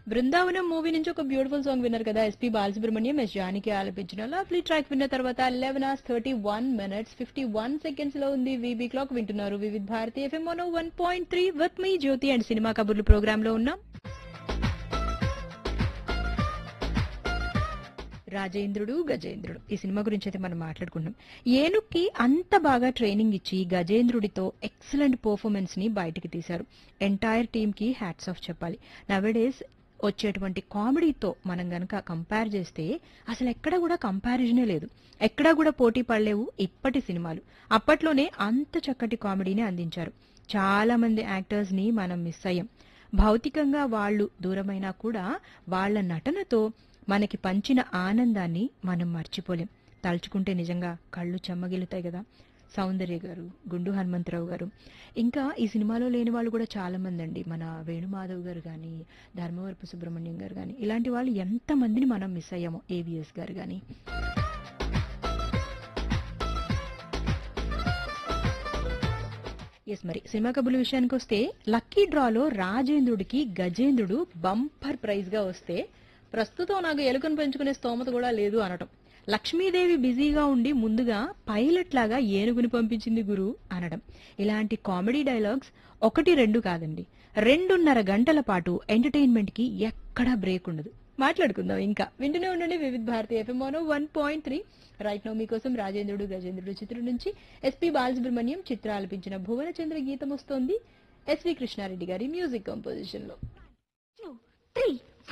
Brindavanam movie నుంచి ఒక beautiful song విన్నారు కదా ఎస్పీ బాలసుబ్రహ్మణ్యం ఎస్ జానికి ఆలపించిన లవ్లీ ట్రాక్ విన్న తర్వాత eleven hours thirty one minutes fifty one seconds లో ఉంది వీబీ క్లాక్ వింటున్నారు వివిధ్ భారతి ఎఫ్ఎం మోనో one point three with me Jyothi and cinema కబుర్లు ప్రోగ్రామ్ లో ఉన్నాం రాజేంద్రుడు గజేంద్రుడు ఈ సినిమా గురించి అయితే మనం మాట్లాడుకుంటున్నాం ఏనుక్కి అంత బాగా ట్రైనింగ్ ఇచ్చి గజేంద్రుడితో ఎక్సలెంట్ పర్ఫార్మెన్స్ ని బయటికి తీశారు ఎంటైర్ టీమ్ కి హ్యాట్స్ ఆఫ్ చెప్పాలి నవడేస్ వచ్చేటువంటి కామెడీతో మనం గనక కంపేర్ చేస్తే అసలు ఎక్కడ కూడా కంపారిజనే లేదు ఎక్కడా కూడా పోటీ పడలేవు ఇప్పటి సినిమాలు అప్పట్లోనే అంత చక్కటి కామెడీని అందించారు చాలా మంది యాక్టర్స్ ని మనం మిస్ అయ్యాం భౌతికంగా వాళ్ళు దూరమైనా కూడా వాళ్ళ నటనతో మనకి పంచిన ఆనందాన్ని మనం మర్చిపోలేం తలుచుకుంటే నిజంగా కళ్ళు చెమ్మగిలుతాయి కదా సౌందర్య గారు గుండు హనుమంతరావు గారు ఇంకా ఈ సినిమాలో లేని వాళ్ళు కూడా చాలా మంది అండి మన వేణుమాధవ్ గారు కానీ ధర్మవరపు సుబ్రహ్మణ్యం గారు కానీ ఇలాంటి వాళ్ళు ఎంతమందిని మనం మిస్ అయ్యామో ఏవిఎస్ గారు కానీ ఎస్ మరి సినిమా కబుర్ల విషయానికి వస్తే లక్కీ డ్రాలో రాజేంద్రుడికి గజేంద్రుడు బంపర్ ప్రైజ్ గా వస్తే ప్రస్తుతం నాకు ఎలుకను పెంచుకునే స్తోమత కూడా లేదు అనటం లక్ష్మీదేవి బిజీగా ఉండి ముందుగా పైలట్ లాగా ఏనుగుని పంపించింది గురు అనడం ఇలాంటి కామెడీ డైలాగ్స్ ఒకటి రెండు కాదండి రెండున్నర గంటల పాటు ఎంటర్టైన్మెంట్ కి ఎక్కడా బ్రేక్ ఉండదు మాట్లాడుకుందాం ఇంకా వింటూనే ఉండండి Vividha Bharati FM one point three right now మీకోసం రాజేంద్రుడు గజేంద్రుడు చిత్రం నుంచి ఎస్పీ బాలసుబ్రహ్మణ్యం చిత్ర ఆలపించిన భువనచంద్ర గీతం వస్తోంది ఎస్వి కృష్ణారెడ్డి గారి మ్యూజిక్ కంపోజిషన్ లో two, three.